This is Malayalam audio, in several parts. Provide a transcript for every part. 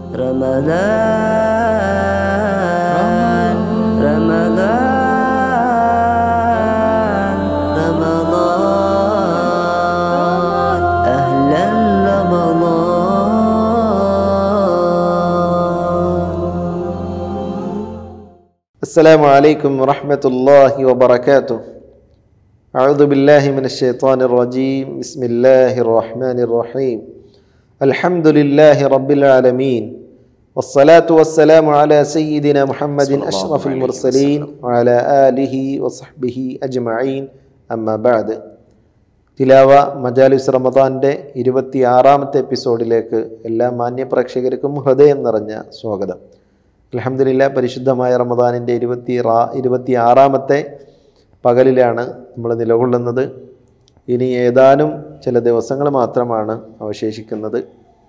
رمضان رمضان رمضان أهلا رمضان السلام عليكم ورحمة الله وبركاته أعوذ بالله من الشيطان الرجيم بسم الله الرحمن الرحيم الحمد لله رب العالمين والصلاة والسلام على سيدنا محمد أشرف المرسلين وعلى آله وصحبه أجمعين أما بعد തിലാവ മജാലിസ് റമദാൻ്റെ ഇരുപത്തി ആറാമത്തെ എപ്പിസോഡിലേക്ക് എല്ലാ മാന്യ പ്രേക്ഷകർക്കും ഹൃദയം നിറഞ്ഞ സ്വാഗതം അലഹമില്ല പരിശുദ്ധമായ റമദാനിൻ്റെ ഇരുപത്തി റാ ഇരുപത്തി ആറാമത്തെ പകലിലാണ് നമ്മൾ നിലകൊള്ളുന്നത് ഇനി ഏതാനും ചില ദിവസങ്ങൾ മാത്രമാണ് അവശേഷിക്കുന്നത്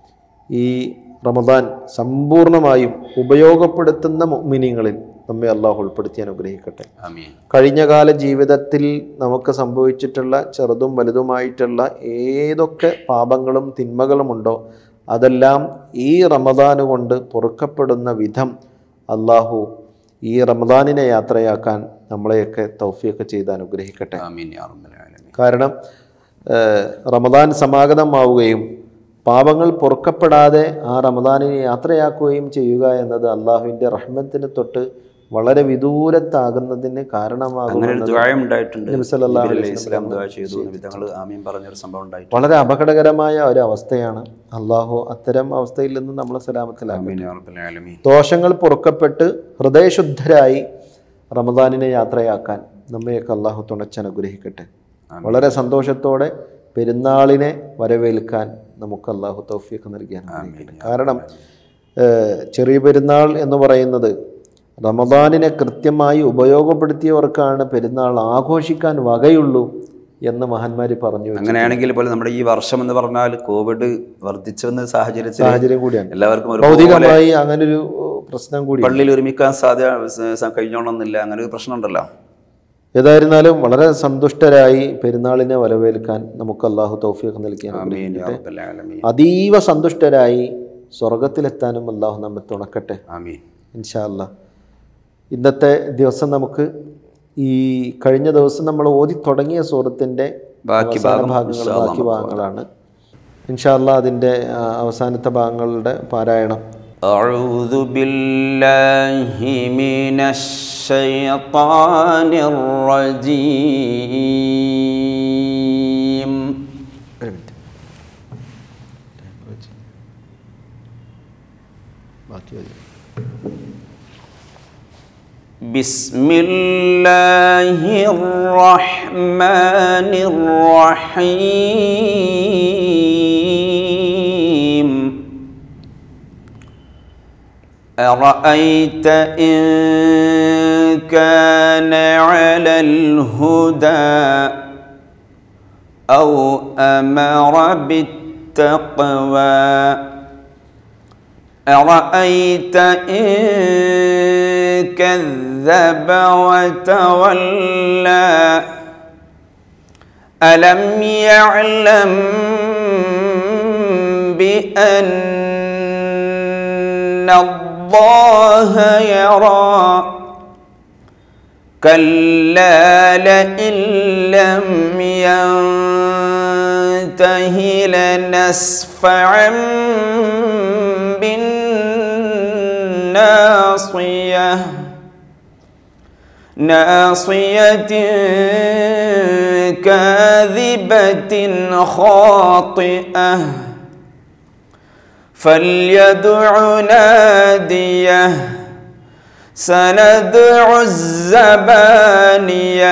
ഈ റമദാൻ സമ്പൂർണ്ണമായും ഉപയോഗപ്പെടുത്തുന്ന മുഅ്മിനീങ്ങളിൽ നമ്മെ അള്ളാഹു ഉൾപ്പെടുത്തി അനുഗ്രഹിക്കട്ടെ ആമീൻ കഴിഞ്ഞകാല ജീവിതത്തിൽ നമുക്ക് സംഭവിച്ചിട്ടുള്ള ചെറുതും വലുതുമായിട്ടുള്ള ഏതൊക്കെ പാപങ്ങളും തിന്മകളുമുണ്ടോ അതെല്ലാം ഈ റമദാന് കൊണ്ട് പൊറുക്കപ്പെടുന്ന വിധം അള്ളാഹു ഈ റമദാനിനെ യാത്രയാക്കാൻ നമ്മളെയൊക്കെ തൗഫിയൊക്കെ ചെയ്ത് അനുഗ്രഹിക്കട്ടെ ആമീൻ യാ റബ്ബൽ ആലമീൻ കാരണം ഏഹ്, റമദാൻ സമാഗതമാവുകയും പാപങ്ങൾ പൊറുക്കപ്പെടാതെ ആ റമദാനിനെ യാത്രയാക്കുകയും ചെയ്യുക എന്നത് അള്ളാഹുവിൻ്റെ റഹ്മത്തിന് തൊട്ട് വളരെ വിദൂരത്താകുന്നതിന് അങ്ങനെ ഒരു കാരണമാകുമെന്നത് ദുആയം ഉണ്ടായിട്ടുണ്ട് നബി സല്ലല്ലാഹു ജിബ്രീൽ അലൈഹി അലൈഹി ഇസ്ലാം വസല്ലം ദുആ ചെയ്തു വിധങ്ങൾ ആമീൻ പറഞ്ഞൊരു സംഭവം ഉണ്ടായിട്ടുണ്ട് വളരെ അപകടകരമായ ഒരു അവസ്ഥയാണ് അള്ളാഹു അത്തരം അവസ്ഥയിൽ നിന്ന് നമ്മളെ സലാമത്തിലാക്കും ആമീൻ യാ റബ്ബൽ ആലമീൻ ദോഷങ്ങൾ പൊറുക്കപ്പെട്ട് ഹൃദയശുദ്ധരായി റമദാനിനെ യാത്രയാക്കാൻ നമ്മയൊക്കെ അള്ളാഹു തുണച്ചനുഗ്രഹിക്കട്ടെ വളരെ സന്തോഷത്തോടെ പെരുന്നാളിനെ വരവേൽക്കാൻ നമുക്ക് അള്ളാഹു തൗഫീഖ് നൽകിയാൻ കാരണം ഏഹ്, ചെറിയ പെരുന്നാൾ എന്ന് പറയുന്നത് റമദാനിനെ കൃത്യമായി ഉപയോഗപ്പെടുത്തിയവർക്കാണ് പെരുന്നാൾ ആഘോഷിക്കാൻ വകയുള്ളൂ എന്ന് മഹാന്മാർ പറഞ്ഞു വെച്ചു. അങ്ങനെയാണെങ്കിൽ പോലും നമ്മുടെ ഈ വർഷം എന്ന് പറഞ്ഞാൽ കോവിഡ് വർദ്ധിച്ചു വന്ന സാഹചര്യത്തിൽ സാഹചര്യം കൂടിയാണ് എല്ലാവർക്കും ഒരു ഭൗതികമായി അങ്ങനെ ഒരു പ്രശ്നം കൂടി പള്ളിയിൽ ഒരുമിക്കാൻ സാധ്യത കഴിഞ്ഞോണമെന്നില്ല അങ്ങനെ ഒരു പ്രശ്നം ഉണ്ടല്ലോ ഏതായിരുന്നാലും വളരെ സന്തുഷ്ടരായി പെരുന്നാളിനെ വരവേൽക്കാൻ നമുക്ക് അള്ളാഹു തൗഫീഖ് നൽകിയാൻ ആമീൻ യാ റബ്ബൽ ആലമീൻ അതീവ സന്തുഷ്ടരായി സ്വർഗത്തിലെത്താനും അള്ളാഹു നമ്മെ തുണക്കട്ടെ ആമീൻ ഇൻഷാ അല്ലാ ഇന്നത്തെ ദിവസം നമുക്ക് ഈ കഴിഞ്ഞ ദിവസം നമ്മൾ ഓതി തുടങ്ങിയ സൂറത്തിൻ്റെ ബാക്കി അവസാന ഭാഗം ഭാഗങ്ങൾ ഇൻഷാ അല്ലാ ബാക്കി ഭാഗങ്ങളാണ് ഇൻഷാ അല്ലാ അതിൻ്റെ ആ, അവസാനത്തെ ഭാഗങ്ങളുടെ പാരായണം أعوذ بالله من الشيطان الرجيم ഒരു മിനിറ്റ് ബാക്കി മതി. بسم الله الرحمن الرحيم أرأيت إن كان على الهدى أو أمر بالتقوى أرأيت إن كذب وتولى ألم يعلم بأن الله يرى كلا لئن لم ينته لنسفعا بالناصية ناصية كاذبة خاطئة فليدع ناديه سندع الزبانية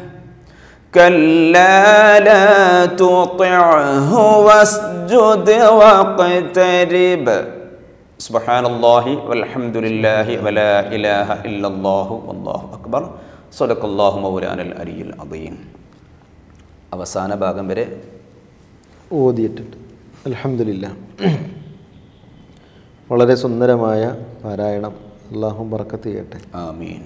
كلا لا تطعه واسجد واقترب سبحان الله والحمد لله ولا إله إلا الله والله أكبر صدق الله مولانا العلي العظيم അവസാന ഭാഗം വരെ ഓതിയിട്ടുണ്ട് അലഹമില്ല വളരെ സുന്ദരമായ പാരായണം അള്ളാഹു ബർക്കത്ത് ചെയ്യട്ടെ ആമീൻ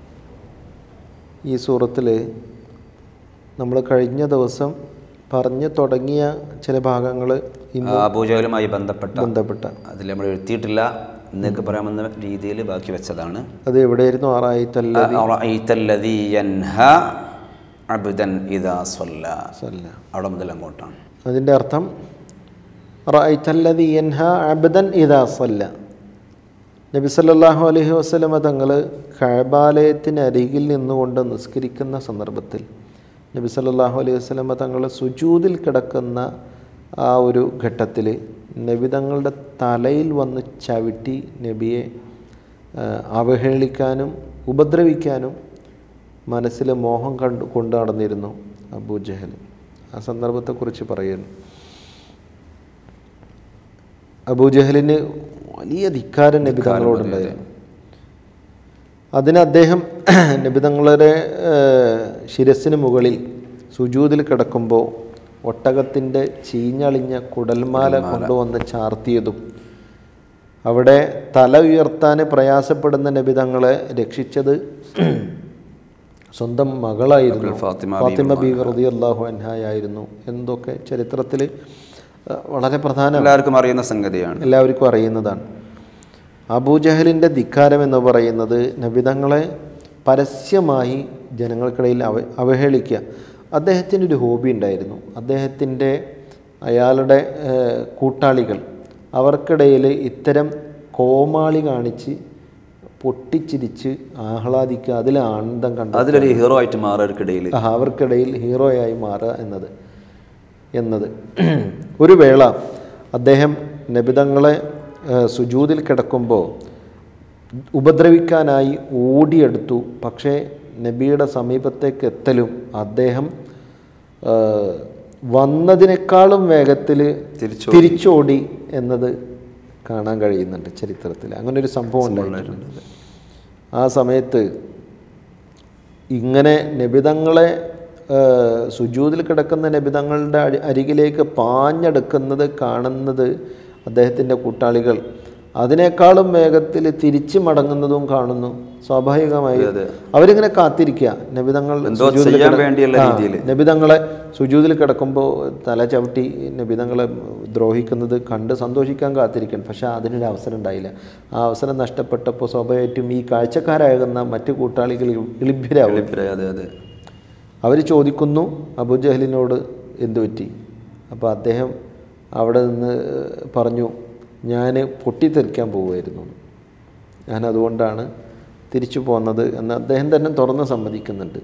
ഈ സൂറത്തിൽ നമ്മൾ കഴിഞ്ഞ ദിവസം പറഞ്ഞു തുടങ്ങിയ ചില ഭാഗങ്ങൾ അബൂജഹലുമായി ബന്ധപ്പെട്ട ബന്ധപ്പെട്ട അതിൽ നമ്മൾ എഴുതിയിട്ടില്ല എന്നൊക്കെ പറയാമെന്ന രീതിയിൽ ബാക്കി വെച്ചതാണ് അത് എവിടെയായിരുന്നു ആറായിത്തല്ല أرأيت الذي ينهى عبدا إذا صلى അവിടെ മുതൽ അങ്ങോട്ടാണ് അതിൻ്റെ അർത്ഥം റഅയ്തല്ലദി യൻഹ അബ്ദൻ ഇദാ സല്ല നബി സല്ലല്ലാഹു അലൈഹി വസല്ലമ തങ്ങൾ കഅബാലയത്തിന് അരികിൽ നിന്നുകൊണ്ട് നിസ്കരിക്കുന്ന സന്ദർഭത്തിൽ നബി സല്ലല്ലാഹു അലൈഹി വസല്ലമ തങ്ങൾ സുജൂദിൽ കിടക്കുന്ന ആ ഒരു ഘട്ടത്തിൽ നബി തങ്ങളുടെ തലയിൽ വന്ന് ചവിട്ടി നബിയെ ആ, അവഹേളിക്കാനും ഉപദ്രവിക്കാനും മനസ്സിൽ മോഹം കണ്ടു കൊണ്ടു നടന്നിരുന്നു അബൂജഹൽ ആ സന്ദർഭത്തെക്കുറിച്ച് പറയുന്നു അബൂജഹലിന് വലിയ ധിക്കാരം നബിതങ്ങളോടുണ്ടായിരുന്നു അതിന് അദ്ദേഹം നബിതങ്ങളുടെ ശിരസിന് മുകളിൽ സുജൂതിൽ കിടക്കുമ്പോൾ ഒട്ടകത്തിൻ്റെ ചീഞ്ഞളിഞ്ഞ കുടൽമാല കൊണ്ടുവന്ന് ചാർത്തിയതും അവിടെ തല ഉയർത്താൻ പ്രയാസപ്പെടുന്ന നബിതങ്ങളെ രക്ഷിച്ചത് സ്വന്തം മകളായിരുന്നു ഫാത്തിമ ഫാത്തിമ ബി റതി അള്ളാഹു അൻഹായായിരുന്നു എന്തൊക്കെ ചരിത്രത്തിൽ വളരെ പ്രധാന എല്ലാവർക്കും അറിയുന്ന സംഗതിയാണ് എല്ലാവർക്കും അറിയുന്നതാണ് അബൂജഹലിൻ്റെ ധിക്കാരം എന്ന് പറയുന്നത് നബിതങ്ങളെ പരസ്യമായി ജനങ്ങൾക്കിടയിൽ അവ അവഹേളിക്കുക അദ്ദേഹത്തിന് ഒരു ഹോബി ഉണ്ടായിരുന്നു അദ്ദേഹത്തിൻ്റെ അയാളുടെ ഏഹ്, കൂട്ടാളികൾ അവർക്കിടയിൽ ഇത്തരം കോമാളി കാണിച്ച് പൊട്ടിച്ചിരിച്ച് ആഹ്ലാദിക്കുക അതിൽ ആനന്ദം കണ്ടു അതിലൊരു ഹീറോ ആയിട്ട് മാറുകൾക്കിടയിൽ ആ, അവർക്കിടയിൽ ഹീറോയായി മാറുക എന്നത് എന്നത് ഒരു വേള അദ്ദേഹം നബിതങ്ങളെ ഏഹ്, സുജൂദിൽ കിടക്കുമ്പോൾ ഉപദ്രവിക്കാനായി ഓടിയെടുത്തു പക്ഷേ നബിയുടെ സമീപത്തേക്ക് എത്തലും അദ്ദേഹം ഏഹ്, വന്നതിനേക്കാളും വേഗത്തിൽ തിരിച്ചോടി. തിരിച്ചോടി എന്നത് കാണാൻ കഴിയുന്നുണ്ട് ചരിത്രത്തിൽ അങ്ങനെ ഒരു സംഭവം ഉണ്ടായിട്ടുണ്ട് ആ സമയത്ത് ഇങ്ങനെ നബിതങ്ങളെ സുജൂതിൽ കിടക്കുന്ന നബിതങ്ങളുടെ അരി അരികിലേക്ക് പാഞ്ഞെടുക്കുന്നത് കാണുന്നത് അദ്ദേഹത്തിൻ്റെ കൂട്ടാളികൾ അതിനേക്കാളും വേഗത്തിൽ തിരിച്ചു മടങ്ങുന്നതും കാണുന്നു സ്വാഭാവികമായി അവരിങ്ങനെ കാത്തിരിക്കുക നബിതങ്ങൾ എന്തോ സുജൂദിൽ ചെയ്യാൻ കിട- വേണ്ടിയുള്ള ആ, രീതിയിൽ നബിതങ്ങളെ സുജൂതിൽ കിടക്കുമ്പോൾ തല ചവിട്ടി നബിതങ്ങളെ ദ്രോഹിക്കുന്നത് കണ്ട് സന്തോഷിക്കാൻ കാത്തിരിക്കണം പക്ഷേ അതിനൊരു അവസരം ഉണ്ടായില്ല ആ അവസരം നഷ്ടപ്പെട്ടപ്പോൾ സ്വാഭാവികമായിട്ടും ഈ കാഴ്ചക്കാരാകുന്ന മറ്റു കൂട്ടാളികൾ ഇളിഭ്യരാകും അതെ അതെ അവർ ചോദിക്കുന്നു അബുജഹലിനോട് എന്തു പറ്റി അപ്പോൾ അദ്ദേഹം അവിടെ നിന്ന് പറഞ്ഞു ഞാൻ പൊട്ടിത്തെറിക്കാൻ പോവുമായിരുന്നു ഞാൻ അതുകൊണ്ടാണ് തിരിച്ചു പോന്നത് എന്ന് അദ്ദേഹം തന്നെ തുറന്ന് സമ്മതിക്കുന്നുണ്ട്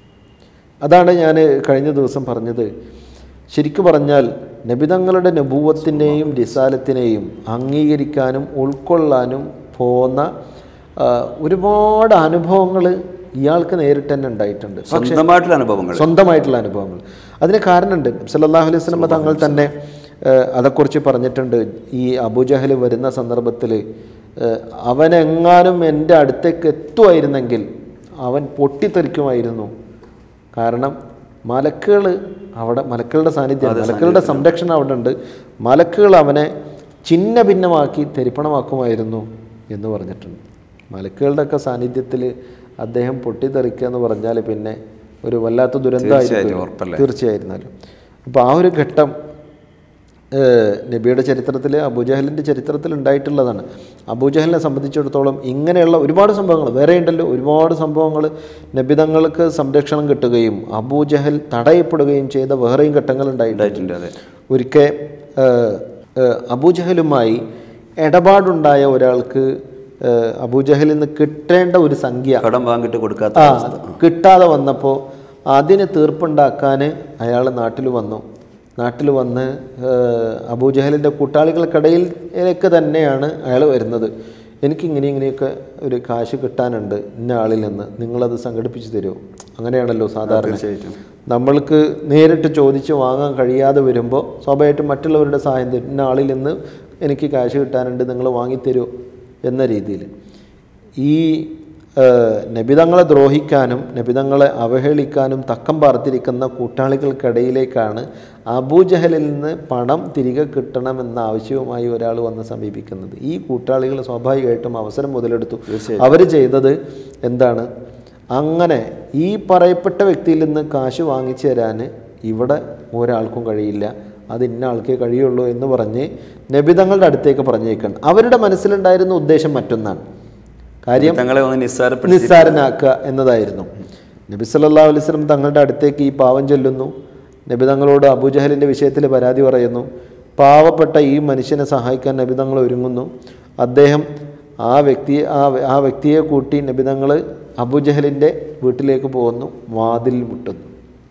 അതാണ് ഞാൻ കഴിഞ്ഞ ദിവസം പറഞ്ഞത് ശരിക്കു പറഞ്ഞാൽ നബിതങ്ങളുടെ നബൂവത്തിനെയും റിസാലത്തിനെയും അംഗീകരിക്കാനും ഉൾക്കൊള്ളാനും പോന്ന ആ, ഒരുപാട് അനുഭവങ്ങൾ ഇയാൾക്ക് നേരിട്ട് തന്നെ ഉണ്ടായിട്ടുണ്ട് സ്വന്തമായിട്ടുള്ള അനുഭവങ്ങൾ സ്വന്തമായിട്ടുള്ള അനുഭവങ്ങൾ അതിന് കാരണമുണ്ട് സല്ലല്ലാഹു അലൈഹി വസല്ലം തങ്ങൾ തന്നെ ഏഹ്, അതേക്കുറിച്ച് പറഞ്ഞിട്ടുണ്ട് ഈ അബൂജഹൽ വരുന്ന സന്ദർഭത്തിൽ ഏഹ്, അവനെങ്ങാനും എൻ്റെ അടുത്തേക്ക് എത്തുമായിരുന്നെങ്കിൽ അവൻ പൊട്ടിത്തെറിക്കുമായിരുന്നു കാരണം മലക്കുകൾ അവിടെ മലക്കുകളുടെ സാന്നിധ്യം മലക്കുകളുടെ സംരക്ഷണം അവിടെ ഉണ്ട് മലക്കുകൾ അവനെ ചിന്ന ഭിന്നമാക്കി തെരിപ്പണമാക്കുമായിരുന്നു എന്ന് പറഞ്ഞിട്ടുണ്ട് മലക്കുകളുടെ ഒക്കെ സാന്നിധ്യത്തിൽ അദ്ദേഹം പൊട്ടിത്തെറിക്കുക എന്ന് പറഞ്ഞാൽ പിന്നെ ഒരു വല്ലാത്ത ദുരന്തമായിരിക്കും ഉറപ്പല്ലേ? തീർച്ചയായിരുന്നാലും അപ്പോൾ ആ ഒരു ഘട്ടം ഏഹ്, നബിയുടെ ചരിത്രത്തിൽ അബൂജഹലിൻ്റെ ചരിത്രത്തിൽ ഉണ്ടായിട്ടുള്ളതാണ് അബൂജഹലിനെ സംബന്ധിച്ചിടത്തോളം ഇങ്ങനെയുള്ള ഒരുപാട് സംഭവങ്ങൾ വേറെ ഉണ്ടല്ലോ ഒരുപാട് സംഭവങ്ങൾ നബിതങ്ങൾക്ക് സംരക്ഷണം കിട്ടുകയും അബൂജഹൽ തടയപ്പെടുകയും ചെയ്ത വേറെയും ഘട്ടങ്ങൾ ഉണ്ടായിട്ടുണ്ട് ഉണ്ടായിട്ടുണ്ട് അതെ ഒരിക്കൽ ഏഹ്, ഏഹ്, അബൂജഹലുമായി ഇടപാടുണ്ടായ ഒരാൾക്ക് ഏഹ്, അബൂജഹലിൽ നിന്ന് കിട്ടേണ്ട ഒരു സംഖ്യ കടം വാങ്ങിട്ട് കൊടുക്കാത്ത ആ കിട്ടാതെ വന്നപ്പോൾ അതിന് തീർപ്പുണ്ടാക്കാൻ അയാൾ നാട്ടിൽ വന്നു നാട്ടിൽ വന്ന് ഏഹ്, അബൂജഹലിൻ്റെ കൂട്ടാളികൾക്കിടയിലേക്ക് തന്നെയാണ് അയാൾ വരുന്നത് എനിക്ക് ഇങ്ങനെ ഇങ്ങനെയൊക്കെ ഒരു കാശ് കിട്ടാനുണ്ട് ഇന്ന ആളിൽ നിന്ന് നിങ്ങളത് സംഘടിപ്പിച്ച് തരുമോ അങ്ങനെയാണല്ലോ സാധാരണ തീർച്ചയായിട്ടും. നമ്മൾക്ക് നേരിട്ട് ചോദിച്ച് വാങ്ങാൻ കഴിയാതെ വരുമ്പോൾ സ്വാഭാവികമായിട്ടും മറ്റുള്ളവരുടെ സഹായം തരും ഇന്ന ആളിൽ നിന്ന് എനിക്ക് കാശ് കിട്ടാനുണ്ട് നിങ്ങൾ വാങ്ങിത്തരുമോ എന്ന രീതിയിൽ ഈ ഏഹ്, നബിതങ്ങളെ ദ്രോഹിക്കാനും നബിതങ്ങളെ അവഹേളിക്കാനും തക്കം പാർത്തിരിക്കുന്ന കൂട്ടാളികൾക്കിടയിലേക്കാണ് അബൂജഹലിൽ നിന്ന് പണം തിരികെ കിട്ടണമെന്ന ആവശ്യവുമായി ഒരാൾ വന്ന് സമീപിക്കുന്നത് ഈ കൂട്ടാളികൾ സ്വാഭാവികമായിട്ടും അവസരം മുതലെടുത്തു അവർ ചെയ്തത് എന്താണ് അങ്ങനെ ഈ പറയപ്പെട്ട വ്യക്തിയിൽ നിന്ന് കാശ് വാങ്ങിച്ചു തരാൻ ഇവിടെ ഒരാൾക്കും കഴിയില്ല അത് ഇന്ന ആൾക്കേ കഴിയുള്ളൂ എന്ന് പറഞ്ഞ് നബിതങ്ങളുടെ അടുത്തേക്ക് പറഞ്ഞേക്കാണ് അവരുടെ മനസ്സിലുണ്ടായിരുന്ന ഉദ്ദേശം മറ്റൊന്നാണ് കാര്യം തങ്ങളെ ഒന്ന് നിസ്സാരപ്പെടുത്തി നിസ്സാരനാക്കുക എന്നതായിരുന്നു നബി സല്ലല്ലാഹു അലൈഹി വസല്ലം തങ്ങളുടെ അടുത്തേക്ക് ഈ പാവം ചൊല്ലുന്നു നബി തങ്ങളോട് അബൂജഹലിൻ്റെ വിഷയത്തിൽ പരാതി പറയുന്നു പാവപ്പെട്ട ഈ മനുഷ്യനെ സഹായിക്കാൻ നബി തങ്ങൾ ഒരുങ്ങുന്നു അദ്ദേഹം ആ വ്യക്തിയെ ആ വ്യ- ആ വ്യക്തിയെ കൂട്ടി നബി തങ്ങൾ അബൂജഹലിൻ്റെ വീട്ടിലേക്ക് പോകുന്നു വാതിൽ മുട്ടുന്നു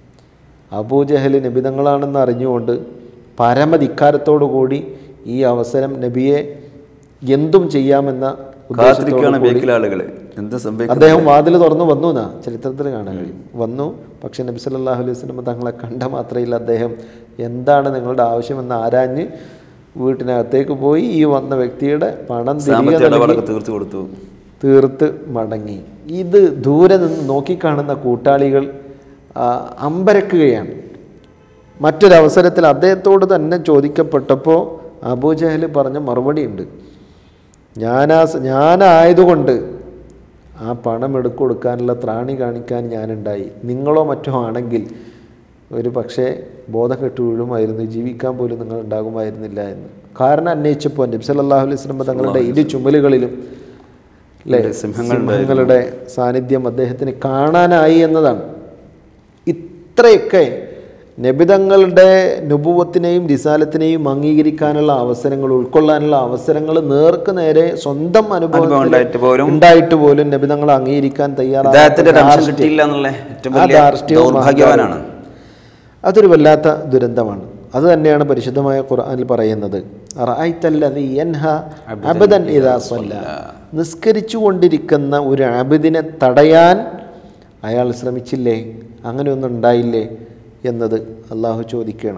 അബൂജഹൽ നബിതങ്ങളാണെന്ന് അറിഞ്ഞുകൊണ്ട് പരമധിക്കാരത്തോടു കൂടി ഈ അവസരം നബിയെ എന്തും ചെയ്യാമെന്ന കാത്തിരിക്കുകയാണ് ഉദ്ദേശത്തോടു കൂടി ബേക്കിലെ ആളുകൾ എന്ത് സംഭവിക്കും അദ്ദേഹം വാതിൽ തുറന്നു വന്നു എന്നാ ചരിത്രത്തിൽ കാണാൻ കഴിയും വന്നു പക്ഷെ നബി സല്ലല്ലാഹു അലൈഹി വസല്ലം തങ്ങളെ കണ്ട മാത്രയിൽ അദ്ദേഹം എന്താണ് നിങ്ങളുടെ ആവശ്യമെന്ന് ആരാഞ്ഞ് വീട്ടിനകത്തേക്ക് പോയി ഈ വന്ന വ്യക്തിയുടെ പണം തിരികെ സാമ്പത്തിക നൽകി ഇടപാടൊക്കെ തീർത്തു കൊടുത്തു തീർത്ത് മടങ്ങി ഇത് ദൂരെ നിന്ന് നോക്കിക്കാണുന്ന കൂട്ടാളികൾ ആ, അമ്പരക്കുകയാണ് മറ്റൊരവസരത്തിൽ അദ്ദേഹത്തോട് തന്നെ ചോദിക്കപ്പെട്ടപ്പോൾ അബൂജഹൽ പറഞ്ഞ മറുപടി ഉണ്ട് ഞാനാ ഞാനായതുകൊണ്ട് ആ പണം എടുക്കൊടുക്കാനുള്ള ത്രാണി കാണിക്കാൻ ഞാനുണ്ടായി നിങ്ങളോ മറ്റോ ആണെങ്കിൽ ഒരു പക്ഷേ ബോധം കെട്ട് വീഴുമായിരുന്നു ജീവിക്കാൻ പോലും നിങ്ങൾ ഉണ്ടാകുമായിരുന്നില്ല എന്ന് കാരണം അന്വേഷിച്ചപ്പോൾ നബി സല്ലല്ലാഹു അലൈഹി വസല്ലം തങ്ങളുടെ ഇരു ചുമലുകളിലും അല്ലേ സിംഹങ്ങളുടെ സാന്നിധ്യം അദ്ദേഹത്തിന് കാണാനായി എന്നതാണ് ഇത്രയൊക്കെ നബിതങ്ങളുടെ നുപുവത്തിനെയും റിസാലത്തിനെയും അംഗീകരിക്കാനുള്ള അവസരങ്ങൾ ഉൾക്കൊള്ളാനുള്ള അവസരങ്ങൾ നേർക്ക് നേരെ സ്വന്തം അനുഭവം അനുഭവം ഉണ്ടായിട്ട് പോലും ഉണ്ടായിട്ട് പോലും നബിതങ്ങളെ അംഗീകരിക്കാൻ ഇദ്ദേഹത്തിന്റെ ഒരു അംശം തയ്യാറാണ് കിട്ടിയില്ല എന്നുള്ള ഏറ്റവും ആ വലിയ ധാർഷ്ട്യവും ദൗർഭാഗ്യവാനാണ് അതൊരു വല്ലാത്ത ദുരന്തമാണ് അത് തന്നെയാണ് പരിശുദ്ധമായ ഖുർആനിൽ പറയുന്നത് അറഅയ്തല്ലദീ യൻഹ അബദൻ ഇദാ സ്വല്ല നിസ്കരിച്ചു കൊണ്ടിരിക്കുന്ന ഒരു അബദിനെ തടയാൻ അയാൾ ശ്രമിച്ചില്ലേ അങ്ങനെയൊന്നും ഉണ്ടായില്ലേ എന്നത് അള്ളാഹു ചോദിക്കുകയാണ്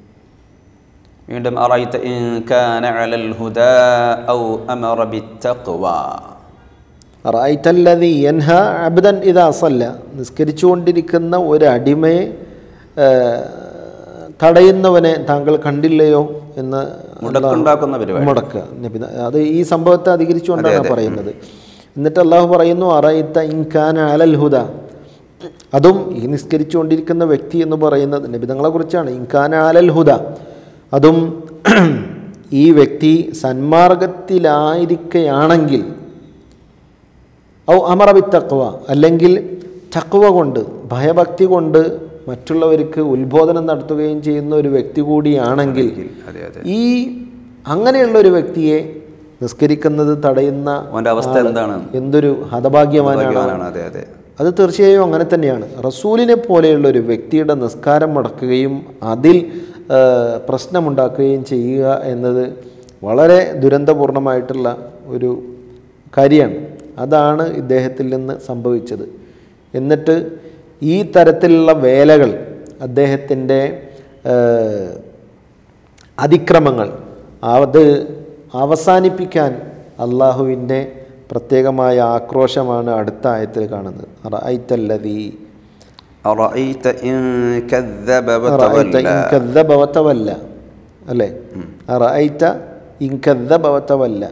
വീണ്ടും അറൈത ഇൻ കാന അലൽ ഹുദാ ഔ അമറ ബിത്തഖ്വ റൈറ്റല്ലതി യൻഹ അബ്ദൻ ഇതാ സല്ല നിസ്കരിച്ചുകൊണ്ടിരിക്കുന്ന ഒരു അടിമയെ ആ, തടയുന്നവനെ താങ്കൾ കണ്ടില്ലയോ എന്ന് മുടക്കുണ്ടാക്കുന്ന പരിപാടി മുടക്കുക നബി അത് ഈ സംഭവത്തെ അധികരിച്ചുകൊണ്ടാണ് പറയുന്നത് എന്നിട്ട് അള്ളാഹു പറയുന്നു അറയിത്ത ഇൻഖാൻ അലൽ ഹുദ അതും ഈ നിസ്കരിച്ചുകൊണ്ടിരിക്കുന്ന വ്യക്തി എന്ന് പറയുന്നത് നബിതങ്ങളെ കുറിച്ചാണ് ഇൻഖാൻ അലൽ ഹുദ അതും ഈ വ്യക്തി സന്മാർഗത്തിലായിരിക്കുകയാണെങ്കിൽ ഔ അമറബി തക്വ അല്ലെങ്കിൽ തക്വ കൊണ്ട് ഭയഭക്തി കൊണ്ട് മറ്റുള്ളവർക്ക് ഉത്ബോധനം നടത്തുകയും ചെയ്യുന്ന ഒരു വ്യക്തി കൂടിയാണെങ്കിൽ അതെ അതെ ഈ അങ്ങനെയുള്ള ഒരു വ്യക്തിയെ നിസ്കരിക്കുന്നത് തടയുന്ന അവന്റെ അവസ്ഥ എന്താണ് എന്തൊരു ഹതഭാഗ്യവാനാണ് ഭാഗ്യവാനാണ് അതെ അതെ അത് തീർച്ചയായും അങ്ങനെ തന്നെയാണ് റസൂലിനെ പോലെയുള്ള ഒരു വ്യക്തിയുടെ നിസ്കാരം മുടക്കുകയും അതിൽ ആ, പ്രശ്നമുണ്ടാക്കുകയും ചെയ്യുക എന്നത് വളരെ ദുരന്തപൂർണമായിട്ടുള്ള ഒരു കാര്യമാണ് അതാണ് ഇദ്ദേഹത്തിൽ നിന്ന് സംഭവിച്ചത് എന്നിട്ട് ഈ തരത്തിലുള്ള വേലകൾ അദ്ദേഹത്തിൻ്റെ അതിക്രമങ്ങൾ അത് അവസാനിപ്പിക്കാൻ അള്ളാഹുവിൻ്റെ പ്രത്യേകമായ ആക്രോശമാണ് അടുത്ത ആയത്തിൽ കാണുന്നത് റഅയ്തല്ലദീ അറൈത ഇൻ കദ്ദബ റഅയ്ത ഇൻ വതവല്ല കദ്ദബ വതവല്ല അല്ലേ റഅയ്ത ഇൻ കദ്ദബ വതവല്ല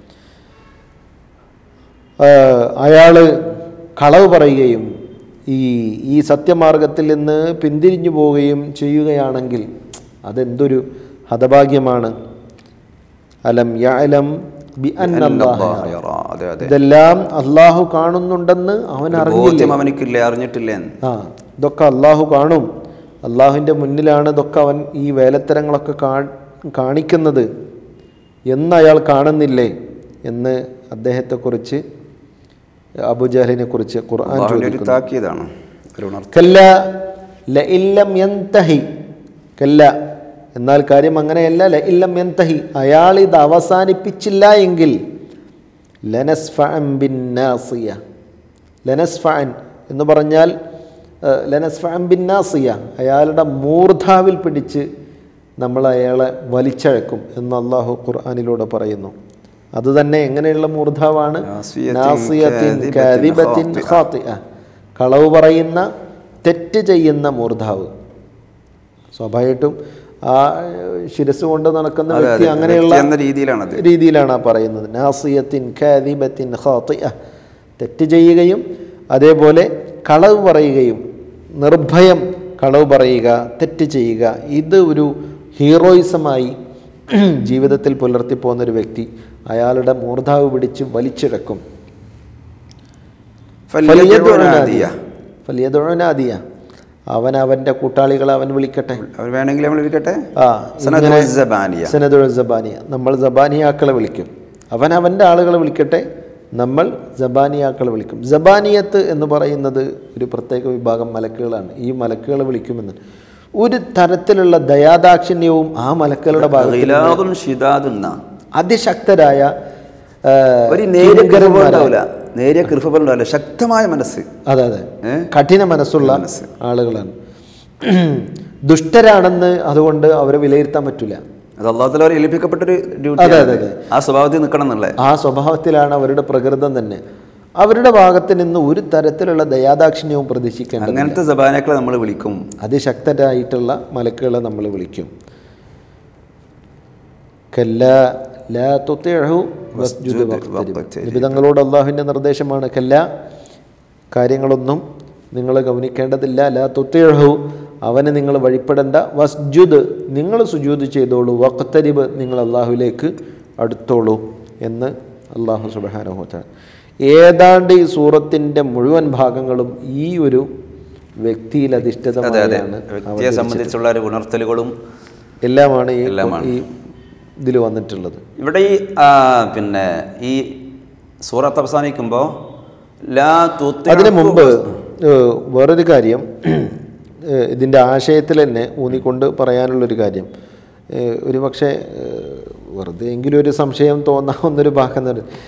അയാൾ കളവ് പറയുകയും ഈ ഈ സത്യമാർഗത്തിൽ നിന്ന് പിന്തിരിഞ്ഞു പോവുകയും ചെയ്യുകയാണെങ്കിൽ അതെന്തൊരു ഹതഭാഗ്യമാണ് അലം യഅലം ബി അന്നല്ലാഹ അല്ലാഹ് യറ. അതെ അതെ ഇതെല്ലാം അള്ളാഹു കാണുന്നുണ്ടെന്ന് അവൻ അറിഞ്ഞില്ല ബോധ്യം അവനിക്കില്ല അറിഞ്ഞിട്ടില്ല ആ ഇതൊക്കെ അള്ളാഹു കാണും അള്ളാഹുവിൻ്റെ മുന്നിലാണ് ഇതൊക്കെ അവൻ ഈ വേലത്തരങ്ങളൊക്കെ കാ കാണിക്കുന്നത് എന്ന് അയാൾ കാണുന്നില്ലേ എന്ന് അദ്ദേഹത്തെക്കുറിച്ച് അബുജഹലിനെ കുറിച്ച് ഖുർആൻ അള്ളാഹുവിന്റെ ഒരു ചോദിക്കുന്നു താക്കീതാണ് ഒരു ഉണർത്ത് കല്ല ലഇല്ലം യന്തഹി കല്ല എന്നാൽ കാര്യം അങ്ങനെയല്ല ലഇല്ലം യന്തഹി അയാൾ ഇത് അവസാനിപ്പിച്ചില്ല എങ്കിൽ ലനസ്ഫഅൻ ബിന്നാസിയ ലനസ്ഫഅൻ എന്ന് പറഞ്ഞാൽ ഏഹ്, ലനസ്ഫഅൻ ബിന്നാസിയ അയാളുടെ മൂർധാവിൽ പിടിച്ച് നമ്മൾ അയാളെ വലിച്ചഴക്കും എന്ന് അള്ളാഹു ഖുർആനിലൂടെ പറയുന്നു അതുതന്നെ എങ്ങനെയുള്ള മൂർധാവാണ് നാസിയത്തിൻ നാസിയത്തിൻ കാദിബത്തിൻ കാദിബത്തിൻ ഖാത്തിഅ. കളവ് പറയുന്ന തെറ്റ് ചെയ്യുന്ന മൂർധാവ് സ്വാഭാവികമായിട്ടും ആ ശിരസ് കൊണ്ട് നടക്കുന്ന അതെ, വ്യക്തി അതെ. അങ്ങനെയുള്ള വ്യക്തി എന്ന രീതിയിലാണത്. രീതിയിലാണ് ആ പറയുന്നത് നാസിയത്തിൻ കാദിബത്തിൻ ഖാത്തിഅ. തെറ്റ് ചെയ്യുകയും അതേപോലെ കളവ് പറയുകയും നിർഭയം കളവ് പറയുക തെറ്റ് ചെയ്യുക ഇത് ഒരു ഹീറോയിസമായി ജീവിതത്തിൽ പുലർത്തി പോകുന്ന ഒരു വ്യക്തി അയാളുടെ മൂർധാവ് പിടിച്ച് വലിച്ചിഴക്കും ഫല്യദ്ഉനാദിയ. ഫലിയതൊഴനാദിയ അവൻ അവൻ്റെ കൂട്ടാളികളെ അവൻ വിളിക്കട്ടെ അവർ വേണമെങ്കിൽ നമ്മൾ വിളിക്കട്ടെ ആ സനദുൽ ഇങ്ങനെ സബാനിയ. സനദുൽ സബാനിയ നമ്മൾ സബാനിയാക്കളെ വിളിക്കും അവൻ അവൻ്റെ ആളുകളെ വിളിക്കട്ടെ നമ്മൾ ജബാനിയാക്കളെ വിളിക്കും ജബാനിയത്ത് എന്ന് പറയുന്നത് ഒരു പ്രത്യേക വിഭാഗം മലക്കുകളാണ് ഈ മലക്കുകളെ വിളിക്കുമെന്ന് ഒരു തരത്തിലുള്ള ദയാദാക്ഷിണ്യവും ആ മലക്കുകളുടെ ഭാഗത്ത് ഗിലാദുൻ ഷിദാദുന്ന. അതിശക്തരായ ആ, ഒരു നേരിയ കൃപ കിങ്കരന്മാരായ- ഉണ്ടാവില്ല നേരിയ കൃപ ഉണ്ടാവില്ല ശക്തമായ മനസ്സ് അതെ അതെ ഏ? കഠിന മനസ്സുള്ള മനസ്സ്. ആളുകളാണ് ദുഷ്ടരാണെന്ന് അതുകൊണ്ട് അവരെ വിലയിരുത്താൻ പറ്റില്ല അത് അള്ളാഹുത്തല അവർ ഏൽപ്പിക്കപ്പെട്ടൊരു അതെ, ഡ്യൂട്ടി അതെ, അതെ. ആ സ്വഭാവത്തിൽ നിൽക്കണം എന്നുള്ളത് ആ സ്വഭാവത്തിലാണ് അവരുടെ പ്രകൃതം തന്നെ അവരുടെ ഭാഗത്ത് നിന്ന് ഒരു തരത്തിലുള്ള ദയാദാക്ഷിണ്യവും പ്രതീക്ഷിക്കേണ്ടത് അങ്ങനത്തെ സബാനക്കളെ നമ്മൾ വിളിക്കും അതിശക്തരായിട്ടുള്ള മലക്കുകളെ നമ്മൾ വിളിക്കും കല്ല ലാ തുത്തിഅഹു വസ്ജുദ് വഖ്തരിബ്. വഖ്തരിബ്. നബി തങ്ങളോട് അള്ളാഹുവിൻ്റെ നിർദ്ദേശമാണ് കല്ല കാര്യങ്ങളൊന്നും നിങ്ങൾ ഗവനിക്കേണ്ടതില്ല ലാ തുത്തിഅഹു അവനെ നിങ്ങൾ വഴിപ്പെടേണ്ട വസ്ജുദ് നിങ്ങൾ സുജൂദ് ചെയ്തോളൂ വഖ്തരിബ് നിങ്ങൾ അള്ളാഹുവിലേക്ക് അടുത്തോളൂ എന്ന് അള്ളാഹു സുബാനുഹോത്താണ് ഏതാണ്ട് ഈ സൂറത്തിൻ്റെ മുഴുവൻ ഭാഗങ്ങളും ഈ ഒരു വ്യക്തിയിൽ അതെ അതെ അധിഷ്ഠിതമായാണ് വ്യക്തിയെ സംബന്ധിച്ചുള്ള ഒരു ഉണർത്തലുകളും എല്ലാമാണ് ഈ എല്ലാമാണ്. ഈ ഇതിൽ വന്നിട്ടുള്ളത് ഇവിടെ ഈ ആ, പിന്നെ ഈ സൂറത്ത് അവസാനിക്കുമ്പോൾ ലാ തുത്തി അതിനു മുമ്പ് ഏഹ്, വേറൊരു കാര്യം ഏഹ്, ഇതിൻ്റെ ആശയത്തിൽ തന്നെ ഊന്നിക്കൊണ്ട് പറയാനുള്ളൊരു കാര്യം ഏഹ്, ഒരു പക്ഷേ ഏഹ്, വെറുതെ എങ്കിലും ഒരു സംശയം തോന്നാവുന്നൊരു ഭാഗം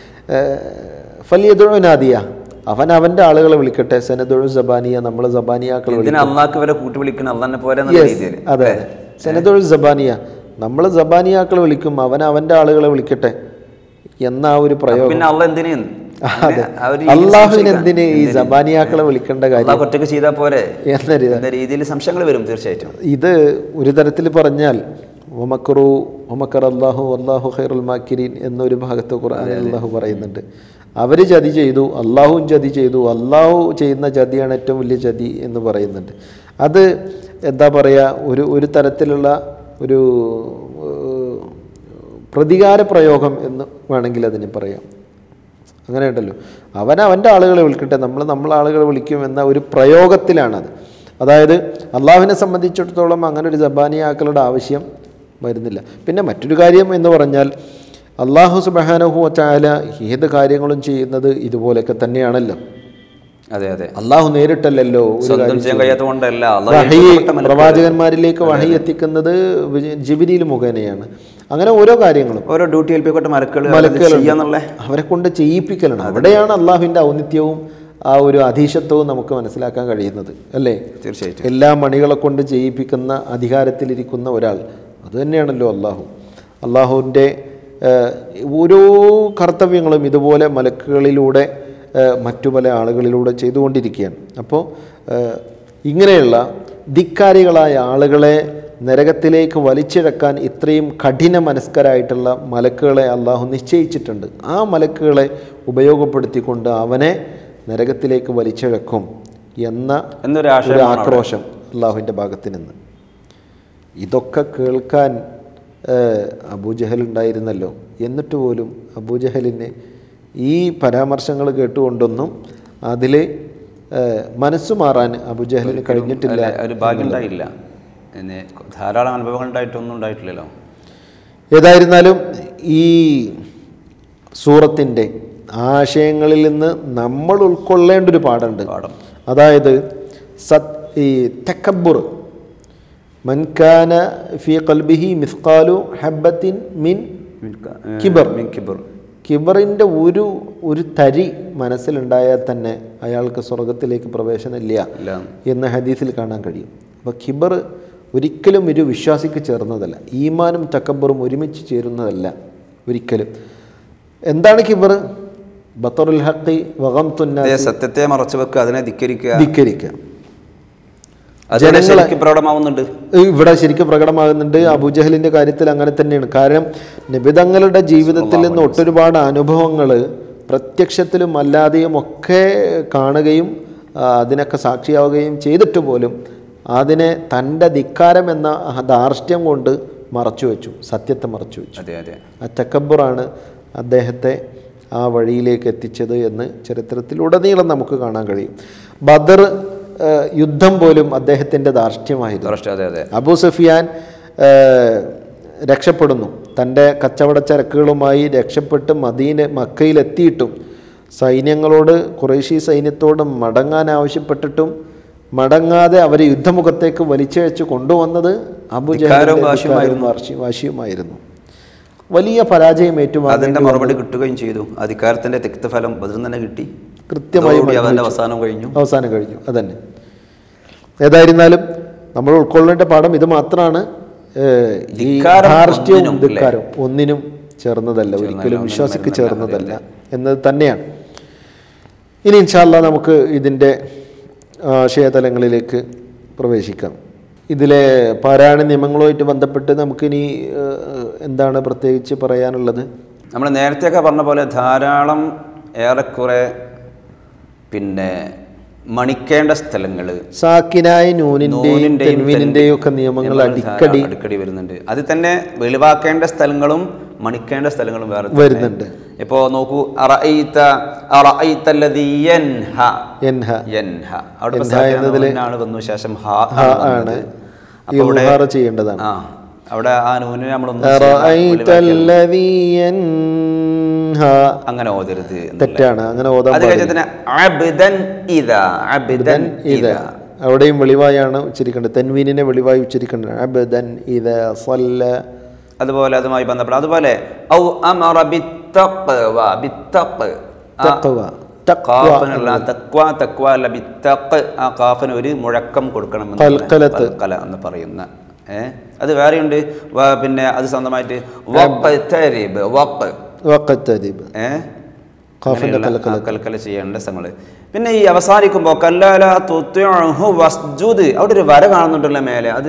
ഫലിയതുഴനാദിയ അവൻ അവൻ്റെ ആളുകളെ വിളിക്കട്ടെ സെനദുഴു സബാനിയ നമ്മൾ സബാനിയാക്കളെ ഇതിന് വിളിക്കും അള്ളാഹ്ക്ക് വരെ കൂട്ടി വിളിക്കുന്ന അള്ളാനെ പോലെ എന്നുള്ള Yes, രീതിയിൽ അതെ സെനദുഴു സബാനിയ നമ്മൾ സബാനിയാക്കളെ വിളിക്കും അവൻ അവൻ്റെ ആളുകളെ വിളിക്കട്ടെ എന്ന ആ ഒരു പ്രയോഗം പിന്നെ അള്ള എന്തിനു അതെ അള്ളാഹുവിന് എന്തിന് ഈ സബാനിയാക്കളെ വിളിക്കേണ്ട കാര്യം അള്ളാഹ് ഒറ്റക്ക് ചെയ്താൽ പോരെ എന്നൊരു എന്ന രീതിയിൽ സംശയങ്ങൾ വരും തീർച്ചയായിട്ടും ഇത് ഒരു തരത്തിൽ പറഞ്ഞാൽ ഒമക്കറു ഒമക്കർ അള്ളാഹു അള്ളാഹു ഖൈറുൽ മാക്കിരീൻ എന്നൊരു ഭാഗത്ത് ഖുർആനിൽ അള്ളാഹു പറയുന്നുണ്ട് അവർ ചതി ചെയ്തു അള്ളാഹുവും ചതി ചെയ്തു അള്ളാഹു ചെയ്യുന്ന ചതിയാണ് ഏറ്റവും വലിയ ചതി എന്ന് പറയുന്നുണ്ട് അത് എന്താ പറയുക ഒരു ഒരു തരത്തിലുള്ള ഒരു ഏഹ്, പ്രതികാര പ്രയോഗം എന്ന് വേണമെങ്കിൽ അതിന് പറയാം അങ്ങനെ ഉണ്ടല്ലോ അവൻ അവൻ്റെ ആളുകളെ വിളിക്കട്ടെ നമ്മൾ നമ്മളെ ആളുകളെ വിളിക്കും എന്ന ഒരു പ്രയോഗത്തിലാണത് അതായത് അള്ളാഹുവിനെ സംബന്ധിച്ചിടത്തോളം അങ്ങനെ ഒരു ജബാനിയാക്കളുടെ ആവശ്യം വരുന്നില്ല പിന്നെ മറ്റൊരു കാര്യം എന്ന് പറഞ്ഞാൽ അള്ളാഹു സുബഹാനഹു ചാല ഏത് കാര്യങ്ങളും ചെയ്യുന്നത് ഇതുപോലെയൊക്കെ തന്നെയാണല്ലോ അതെ അതെ അള്ളാഹു നേരിട്ടല്ലല്ലോ ഒരു സ്വന്തം കാര്യം ചെയ്യാൻ കഴിയാത്ത കൊണ്ടല്ല അള്ളാഹ് വഹി ഏൽപ്പിക്കപ്പെട്ട മലക്കുകൾ. പ്രവാചകന്മാരിലേക്ക് വഹി എത്തിക്കുന്നത് ജിബിരിയിൽ മുഖേനയാണ് അങ്ങനെ ഓരോ കാര്യങ്ങളും ഓരോ ഡ്യൂട്ടി ഏൽപ്പിക്കപ്പെട്ട മലക്കുകൾ മലക്കുകളുണ്ട്. ചെയ്യാന്നുള്ള അവരെ കൊണ്ട് ചെയ്യിപ്പിക്കലാണ് അവിടെയാണ് അള്ളാഹുവിൻ്റെ ഔന്നിത്യവും ആ ഒരു അധീശത്വവും നമുക്ക് മനസ്സിലാക്കാൻ കഴിയുന്നത് അല്ലേ തീർച്ചയായിട്ടും എല്ലാ മണികളെ കൊണ്ട് ചെയ്യിപ്പിക്കുന്ന അധികാരത്തിലിരിക്കുന്ന ഒരാൾ അതുതന്നെയാണല്ലോ അള്ളാഹു അള്ളാഹുവിൻ്റെ ഓരോ കർത്തവ്യങ്ങളും ഇതുപോലെ മലക്കുകളിലൂടെ ഏഹ്, മറ്റു പല ആളുകളിലൂടെ ചെയ്തുകൊണ്ടിരിക്കുകയാണ് അപ്പോൾ ഏഹ്, ഇങ്ങനെയുള്ള ധിക്കാരികളായ ആളുകളെ നരകത്തിലേക്ക് വലിച്ചിഴക്കാൻ ഇത്രയും കഠിന മനസ്കരായിട്ടുള്ള മലക്കുകളെ അള്ളാഹു നിശ്ചയിച്ചിട്ടുണ്ട് ആ മലക്കുകളെ ഉപയോഗപ്പെടുത്തിക്കൊണ്ട് അവനെ നരകത്തിലേക്ക് വലിച്ചിഴക്കും എന്ന എന്നൊരു ഒരു ആശയമാണ് അവിടെ. ആക്രോശം അള്ളാഹുവിൻ്റെ ഭാഗത്ത് നിന്ന് ഇതൊക്കെ കേൾക്കാൻ ഏഹ്, അബൂജഹൽ ഉണ്ടായിരുന്നല്ലോ എന്നിട്ട് പോലും അബൂജഹലിന് ഈ പരാമർശങ്ങൾ കേട്ടുകൊണ്ടൊന്നും അതിൽ മനസ്സു മാറാൻ അബൂജഹലിന് കഴിഞ്ഞിട്ടില്ല അല്ല, ഒരു ഭാഗ്യം ഉണ്ടായില്ല പിന്നെ ധാരാളം അനുഭവങ്ങൾ ഉണ്ടായിട്ടൊന്നും ഉണ്ടായിട്ടില്ലല്ലോ ഏതായിരുന്നാലും ഈ സൂറത്തിൻ്റെ ആശയങ്ങളിൽ നിന്ന് നമ്മൾ ഉൾക്കൊള്ളേണ്ട ഒരു പാഠമുണ്ട് പാഠം അതായത് സത് ഈ തെക്കബുർ മൻകാന ഫി കൽബിഹി മിസ്കാലു ഹബ്ബത്തിൻ മിൻ മിൻക- കിബർ. മിൻ കിബർ കിബറിൻ്റെ ഒരു ഒരു തരി മനസ്സിലുണ്ടായാൽ തന്നെ അയാൾക്ക് സ്വർഗത്തിലേക്ക് പ്രവേശനമില്ല ഇല്ല എന്ന് ഹദീസിൽ കാണാൻ കഴിയും അപ്പോൾ ഖിബർ ഒരിക്കലും ഒരു വിശ്വാസിക്ക് ചേർന്നതല്ല ഈമാനും തക്കബറും ഒരുമിച്ച് ചേരുന്നതല്ല ഒരിക്കലും എന്താണ് ഖിബർ ബത്തറുൽ ഹക്കി വകം തുന്ന അതേ സത്യത്തെ മറച്ചു വെക്കുക അതിനെ ധിക്കരിക്കുക ധിക്കരിക്കുക അതിനെ ജനങ്ങളെ- ശരിക്കും പ്രകടമാവുന്നുണ്ട് ഇവിടെ ശരിക്കും പ്രകടമാകുന്നുണ്ട് അബൂജഹലിൻ്റെ കാര്യത്തിൽ അങ്ങനെ തന്നെയാണ് കാരണം നിബിതങ്ങളുടെ ജീവിതത്തിൽ നിന്ന് ഒട്ടൊരുപാട് അനുഭവങ്ങൾ പ്രത്യക്ഷത്തിലും അല്ലാതെയും ഒക്കെ കാണുകയും ആ, അതിനൊക്കെ സാക്ഷിയാവുകയും ചെയ്തിട്ട് പോലും അതിനെ തൻ്റെ ധിക്കാരം എന്ന ആ ധാർഷ്ട്യം കൊണ്ട് മറച്ചു വെച്ചു സത്യത്തെ മറച്ചു വെച്ചു അതെ അതെ ആ തക്കബറാണ് അദ്ദേഹത്തെ ആ വഴിയിലേക്ക് എത്തിച്ചത് എന്ന് ചരിത്രത്തിലുടനീളം നമുക്ക് കാണാൻ കഴിയും ബദർ ഏഹ്, യുദ്ധം പോലും അദ്ദേഹത്തിൻ്റെ ധാർഷ്ട്യമായിരുന്നു തുറസ്റ്റ് അതെ അതെ അബൂ സഫിയാൻ ആ, രക്ഷപ്പെടുന്നു തൻ്റെ കച്ചവട ചരക്കുകളുമായി രക്ഷപ്പെട്ട് മദീന മക്കയിലെത്തിയിട്ടും സൈന്യങ്ങളോട് കുറേശി സൈന്യത്തോട് മടങ്ങാൻ ആവശ്യപ്പെട്ടിട്ടും മടങ്ങാതെ അവരെ യുദ്ധമുഖത്തേക്ക് വലിച്ചഴച്ച് കൊണ്ടുവന്നത് ധിക്കാരവും അബുജാലും വാശിയുമായിരുന്നു വലിയ പരാജയം ഏറ്റുവാങ്ങി അതിന്റെ മറുപടി കിട്ടുകയും ചെയ്തു അധികാരത്തിന്റെ തിക്ത ഫലം ബദറിൽ തന്നെ കിട്ടി കൃത്യമായി അതോടുകൂടി അവന്റെ അവസാനം കഴിഞ്ഞു അവസാനം കഴിഞ്ഞു അതന്നെ ഏതായിരുന്നാലും നമ്മൾ ഉൾക്കൊള്ളേണ്ട പാഠം ഇത് മാത്രമാണ് ഏഹ്, ഈ ധിക്കാരം ധാർഷ്ട്യവും ഒന്നിനും, ധിക്കാരം ഒന്നിനും ചേർന്നതല്ല ഒരിക്കലും വിശ്വാസിക്ക് ചേർന്നതല്ല എന്നത് തന്നെയാണ് ഇനി ഇൻഷാല്ല നമുക്ക് ഇതിൻ്റെ ആശയതലങ്ങളിലേക്ക് പ്രവേശിക്കാം ഇതിലെ പാരായണ നിയമങ്ങളുമായിട്ട് ബന്ധപ്പെട്ട് നമുക്കിനി ഏഹ്, എന്താണ് പ്രത്യേകിച്ച് പറയാനുള്ളത് നമ്മൾ നേരത്തെയൊക്കെ പറഞ്ഞ പോലെ ധാരാളം ഏറെക്കുറെ പിന്നെ മണിക്കേണ്ട സ്ഥലങ്ങൾ സാക്കിനായ നൂനിൻ്റെയും തെൻവിനിൻ്റെയും ഒക്കെ നിയമങ്ങൾ അടിക്കടി അടിക്കടി വരുന്നുണ്ട് അതിൽ തന്നെ വെളിവാക്കേണ്ട സ്ഥലങ്ങളും മണിക്കേണ്ട സ്ഥലങ്ങളും വേറെ തന്നെ. വരുന്നുണ്ട് ഇപ്പോ നോക്കൂ അറഅയ്ത അറഅയ്ത അല്ലദീ യൻഹ എൻഹ യൻഹ അവിടെ യൻഹ എന്നതില് ആണ് വന്നു ശേഷം ഹ ഹ ആണ് ആണ് വന്നത്. ഈ ഉഹാറ ചെയ്യേണ്ടതാണ് ആ അവിടെ ആ നൂനിനെ നമ്മളൊന്നും അറഅയ്ത അല്ലദീ യൻഹ. അങ്ങനെ ഓതരുത് എന്ന്. തെറ്റാണ് അങ്ങനെ ഓതാൻ അത് കഴിഞ്ഞ തന്നെ അബ്ദൻ ഇദാ അബ്ദൻ ഇത് ഇദാ അവിടെയും വെളിവായാണ് ഉച്ചരിക്കേണ്ടത് തെൻവീനിനെ വെളിവായി ഉച്ചരിക്കേണ്ടത് അബദൻ ഇത് സല്ല അതുപോലെ അതുമായി ബന്ധപ്പെട്ട അതുപോലെ ഔ അമറ ബിത്തഖ്വ ബിത്തഖ് ആ തഖ്വ തഖ്വ ഖാഫിനുള്ള തക്വ തക്വ അല്ല ബിത്തഖ് ആ ഖാഫിന് ഒരു മുഴക്കം കൊടുക്കണം എന്ന് ഖൽഖലത്ത്. ഖൽഖല എന്ന് പറയുന്ന ഏ അത് വേറെയുണ്ട് വ- പിന്നെ അത് സ്വന്തമായിട്ട് വഖ്തരിബ് വഖ് വഖത്തരിബ് ഏ ഖാഫിന്റെ അങ്ങനെയുള്ള ആ കൽക്കല ചെയ്യേണ്ട സ്ഥലങ്ങൾ പിന്നെ ഈ അവസാനിക്കുമ്പോൾ കല്ലാല തുത്യുഹു വസ്ജുദ് അവിടെ ഒരു വര കാണുന്നുണ്ടല്ലോ മേലെ അത്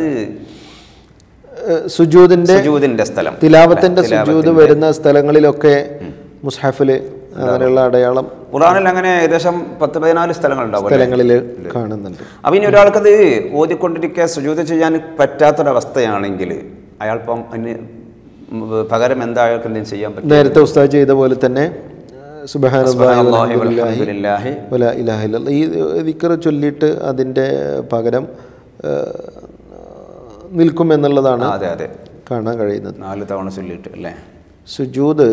ഏഹ് സുജൂദിന്റെ സുജൂദിന്റെ സ്ഥലം തിലാവത്തിന്റെ അല്ലേ? സുജൂദ് തിലാവത്തിന്റെ. വരുന്ന സ്ഥലങ്ങളിലൊക്കെ മുസ്ഹഫില് അങ്ങനെയുള്ള അടയാളം ഖുറാനിൽ അങ്ങനെ ഏകദേശം പത്ത് പതിനാല് സ്ഥലങ്ങളുണ്ടാവും അല്ലേ? സ്ഥലങ്ങളിൽ കാണുന്നുണ്ട് അപ്പൊ ഇനി ഒരാൾക്കത് ഓതിക്കൊണ്ടിരിക്കുക സുജൂത് ചെയ്യാൻ പറ്റാത്തൊരവസ്ഥയാണെങ്കിൽ അയാൾപ്പം അതിന് പകരം എന്താ അയാൾക്ക് എന്തെങ്കിലും ചെയ്യാൻ പറ്റും നേരത്തെ ഉസ്താദ് ചെയ്ത പോലെ തന്നെ സുബ്ഹാനല്ലാഹി സുബ്ഹാനല്ലാഹി വൽഹംദുലില്ലാഹി വൽഹംദുലില്ലാഹി. വലാ ഇലാഹ ഇല്ലല്ലാഹ്. ഈ ദിക്കർ ചൊല്ലിയിട്ട് അതിൻ്റെ പകരം ഏഹ്, നിൽക്കും എന്നുള്ളതാണ് ആ, അതെ അതെ കാണാൻ കഴിയുന്നത് നാല് തവണ ചൊല്ലിയിട്ട് അല്ലേ സുജൂദ്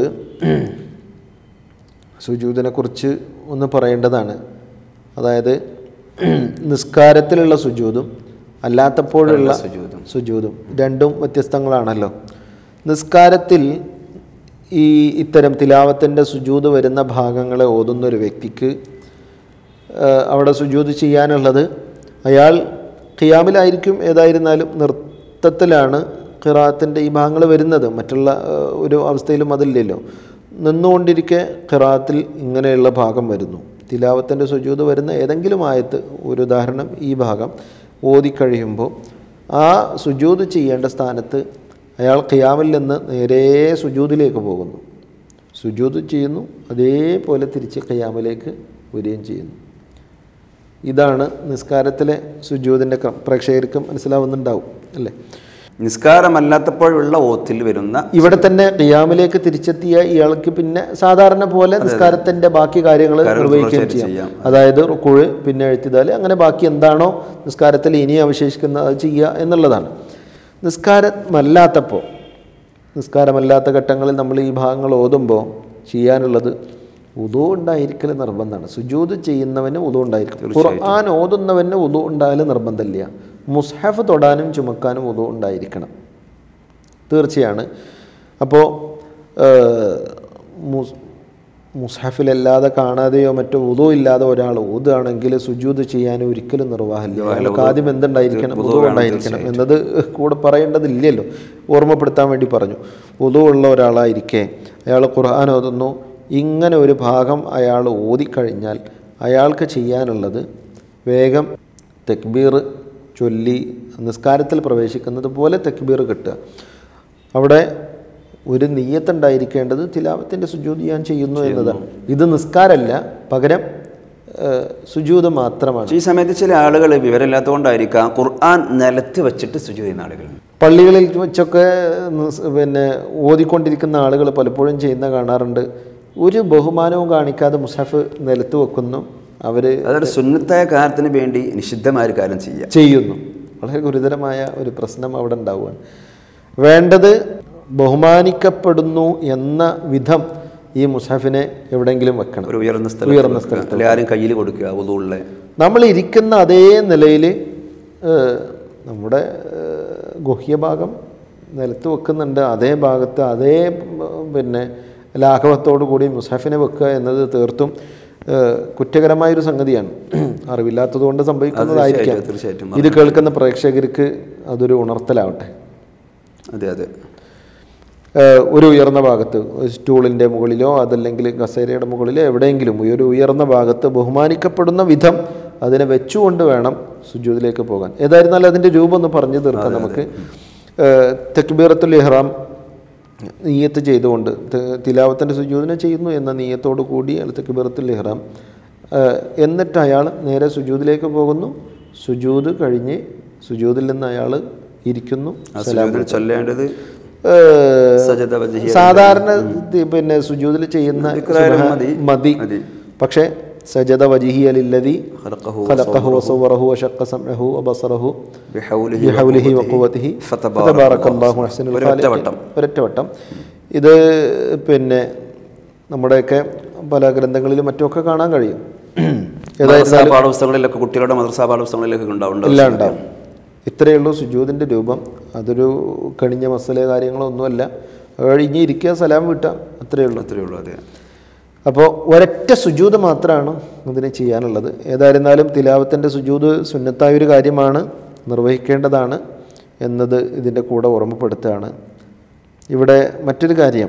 സുജൂദിനെ കുറിച്ച് ഒന്ന് പറയേണ്ടതാണ് അതായത് നിസ്കാരത്തിലുള്ള സുജൂദും അല്ലാത്തപ്പോഴുള്ള സുജൂദും. സുജൂദും രണ്ടും വ്യത്യസ്തങ്ങളാണല്ലോ നിസ്കാരത്തിൽ ഈ ഇത്തരം തിലാവത്തിൻ്റെ സുജൂദ് വരുന്ന ഭാഗങ്ങളെ ഓതുന്ന ഒരു വ്യക്തിക്ക് ആ, അവിടെ സുജൂദ് ചെയ്യാനുള്ളത് അയാൾ ഖിയാമിലായിരിക്കും ഏതായിരുന്നാലും നൃത്തത്തിലാണ് ഖിറാത്തിൻ്റെ ഈ ഭാഗങ്ങൾ വരുന്നത് മറ്റുള്ള ആ, ഒരു അവസ്ഥയിലും അതില്ലല്ലോ നിന്നുകൊണ്ടിരിക്കെ ഖിറാത്തിൽ ഇങ്ങനെയുള്ള ഭാഗം വരുന്നു തിലാവത്തിൻ്റെ സുജൂദ് വരുന്ന ഏതെങ്കിലും ആയത്ത് ഒരു ഉദാഹരണം ഈ ഭാഗം ഓതിക്കഴിയുമ്പോൾ ആ സുജൂദ് ചെയ്യേണ്ട സ്ഥാനത്ത് അയാൾ ഖിയാമിൽ നിന്ന് നേരെ സുജൂദിലേക്ക് പോകുന്നു സുജൂദ് ചെയ്യുന്നു അതേപോലെ തിരിച്ച് ഖിയാമിലേക്ക് വരികയും ചെയ്യുന്നു ഇതാണ് നിസ്കാരത്തിലെ സുജൂദിൻ്റെ ക്രമം പ്രേക്ഷകർക്ക് മനസ്സിലാവുന്നുണ്ടാവും അല്ലേ നിസ്കാരമല്ലാത്തപ്പോഴുള്ള ഓത്തിൽ വരുന്ന ഇവിടെ തന്നെ ഖിയാമിലേക്ക് തിരിച്ചെത്തിയ ഇയാൾക്ക് പിന്നെ സാധാരണ പോലെ നിസ്കാരത്തിന്റെ ബാക്കി കാര്യങ്ങൾ കാര്യങ്ങൾ നിർവഹിക്കുകയും തീർച്ചയായിട്ടും ചെയ്യാം ചെയ്യാം. അതായത് റുക്കുഴ് പിന്നെ എഴുത്തിതാല് അങ്ങനെ ബാക്കി എന്താണോ നിസ്കാരത്തിൽ ഇനി അവശേഷിക്കുന്നത് അത് ചെയ്യുക എന്നുള്ളതാണ് നിസ്കാരമല്ലാത്തപ്പോൾ നിസ്കാരമല്ലാത്ത ഘട്ടങ്ങളിൽ നമ്മൾ ഈ ഭാഗങ്ങൾ ഓതുമ്പോൾ ചെയ്യാനുള്ളത് ഉദു ഉണ്ടായിരിക്കൽ നിർബന്ധമാണ് സുജൂത് ചെയ്യുന്നവന് ഉദു ഉണ്ടായിരിക്കും ഖുർആൻ ഓതുന്നവന് ഉദു ഉണ്ടായാലും നിർബന്ധമില്ല മുസ്ഹഫ് തൊടാനും ചുമക്കാനും ഉദു ഉണ്ടായിരിക്കണം തീർച്ചയാണ് അപ്പോൾ മുസ്ഹഫിലല്ലാതെ കാണാതെയോ മറ്റോ ഉദു ഇല്ലാതെ ഒരാൾ ഊതുകയാണെങ്കിൽ സുജൂത് ചെയ്യാൻ ഒരിക്കലും നിർവാഹമില്ല അയാൾക്ക് ആദ്യം എന്തുണ്ടായിരിക്കണം ഉദു ഉണ്ടായിരിക്കണം എന്നത് കൂടെ പറയേണ്ടതില്ലല്ലോ ഓർമ്മപ്പെടുത്താൻ വേണ്ടി പറഞ്ഞു ഉദു ഉള്ള ഒരാളായിരിക്കെ അയാൾ ഖുർആൻ ഓതുന്നു ഇങ്ങനെ ഒരു ഭാഗം അയാൾ ഓതിക്കഴിഞ്ഞാൽ അയാൾക്ക് ചെയ്യാനുള്ളത് വേഗം തെക്ബീർ ചൊല്ലി നിസ്കാരത്തിൽ പ്രവേശിക്കുന്നത് പോലെ തെക്ബീർ കിട്ടുക അവിടെ ഒരു നീയത്തുണ്ടായിരിക്കേണ്ടത് തിലാവത്തിൻ്റെ സുജൂതി ഞാൻ ചെയ്യുന്നു എന്നതാണ് ഇത് നിസ്കാരമല്ല പകരം ഏഹ്, സുജൂദ് മാത്രമാണ് ഈ സമയത്ത് ചില ആളുകൾ വിവരമില്ലാത്തതുകൊണ്ടായിരിക്കാം ഖുർആൻ നിലത്ത് വെച്ചിട്ട് സുജു ചെയ്യുന്ന ആളുകളുണ്ട് പള്ളികളിൽ വെച്ചൊക്കെ നിസ് പിന്നെ ഓതിക്കൊണ്ടിരിക്കുന്ന ആളുകൾ പലപ്പോഴും ചെയ്യുന്ന കാണാറുണ്ട് ഒരു ബഹുമാനവും കാണിക്കാതെ മുസാഫ് നിലത്ത് വെക്കുന്നു അവർ അതായത് സുന്നത്തായ കാര്യത്തിന് വേണ്ടി നിഷിദ്ധമായ ഒരു കാര്യം ചെയ്യാം ചെയ്യുന്നു വളരെ ഗുരുതരമായ ഒരു പ്രശ്നം അവിടെ ഉണ്ടാവുകയാണ് വേണ്ടത് ബഹുമാനിക്കപ്പെടുന്നു എന്ന വിധം ഈ മുസാഫിനെ എവിടെയെങ്കിലും വെക്കണം ഒരു ഉയർന്ന സ്ഥലത്ത് ഉയർന്ന വെക്കുക. അല്ലെങ്കിൽ ആരും കയ്യിൽ കൊടുക്കുക ഉള്ള നമ്മൾ ഇരിക്കുന്ന അതേ നിലയിൽ നമ്മുടെ ഏഹ്, ഗുഹ്യഭാഗം നിലത്ത് വെക്കുന്നുണ്ട് അതേ ഭാഗത്ത് അതേ ഉം, പിന്നെ ലാഘവത്തോടു കൂടി മുസാഫിനെ വെക്കുക എന്നത് തീർത്തും ഏഹ്, കുറ്റകരമായൊരു സംഗതിയാണ് അറിവില്ലാത്തതുകൊണ്ട് സംഭവിക്കുന്നതായിരിക്കാം തീർച്ചയായിട്ടും, ഇത് കേൾക്കുന്ന പ്രേക്ഷകർക്ക് അതൊരു ഉണർത്തലാവട്ടെ അതെ അതെ ഏഹ് ഒരു ഉയർന്ന ഭാഗത്ത് സ്റ്റൂളിൻ്റെ മുകളിലോ അതല്ലെങ്കിൽ കസേരയുടെ മുകളിലോ എവിടെയെങ്കിലും ഒരു ഉയർന്ന ഭാഗത്ത് ബഹുമാനിക്കപ്പെടുന്ന വിധം അതിനെ വെച്ചുകൊണ്ട് വേണം സുജൂദിലേക്ക് പോകാൻ ഏതായിരുന്നാലും അതിൻ്റെ രൂപം ഒന്ന് പറഞ്ഞു തീർക്കാം നമുക്ക് ഏഹ് തക്ബീറത്തുൽ ഇഹ്റാം നീയത്ത് ചെയ്തുകൊണ്ട് ത- തിലാവത്തിൻ്റെ സുജൂദിനെ ചെയ്യുന്നു എന്ന നീയത്തോടു കൂടി അൽ തക്ബീറത്തുൽ ഇഹ്റാം ഏഹ് എന്നിട്ട് അയാൾ നേരെ സുജൂദിലേക്ക് പോകുന്നു സുജൂദ് കഴിഞ്ഞ് സുജൂദിൽ നിന്ന് അയാൾ ഇരിക്കുന്നു ആ സുജൂദിൽ ചൊല്ലേണ്ടത് ഏഹ് സജദ വജ്ഹിയ സാധാരണ തി- പിന്നെ സുജൂദിൽ ചെയ്യുന്ന ദിക്റായാലും സുബ്ഹാ- മതി. മതി മതി. പക്ഷേ സജദ വജിഹിയ ലില്ലദി ഖലഖഹു ഖലഖഹു വസവറഹു വശഖ സമഅഹു വബസറഹു ബിഹൗലിഹി ബിഹൗലിഹി വഖുവതിഹി ഫതബാറകല്ലാഹു അഹ്സനുൽ ഒരൊറ്റ ഖാലിഖീൻ. വട്ടം. ഒരൊറ്റ വട്ടം ഇത് പിന്നെ നമ്മുടെയൊക്കെ പല ഗ്രന്ഥങ്ങളിലും മറ്റുമൊക്കെ കാണാൻ കഴിയും മദ്രസാ പാഠപുസ്തകങ്ങളിലൊക്കെ കുട്ടികളുടെ മദ്രസാ പാഠപുസ്തകങ്ങളിലൊക്കെ ഉണ്ടാവും എല്ലാം ഉണ്ടാവും ഇത്രയേ ഉള്ളൂ സുജൂദിൻ്റെ രൂപം അതൊരു കണിഞ്ഞ മസല കാര്യങ്ങളോ ഒന്നുമല്ല കഴിഞ്ഞ് ഇരിക്കുക സലാം വീട്ടാം അത്രയേ ഉള്ളൂ അത്രയേ ഉള്ളൂ അതെ അപ്പോൾ ഒരൊറ്റ സുജൂത് മാത്രമാണ് ഇതിന് ചെയ്യാനുള്ളത് ഏതായിരുന്നാലും തിലാവത്തിൻ്റെ സുജൂത് സുന്നത്തായ ഒരു കാര്യമാണ് നിർവഹിക്കേണ്ടതാണ് എന്നത് ഇതിൻ്റെ കൂടെ ഓർമ്മപ്പെടുത്തുകയാണ് ഇവിടെ മറ്റൊരു കാര്യം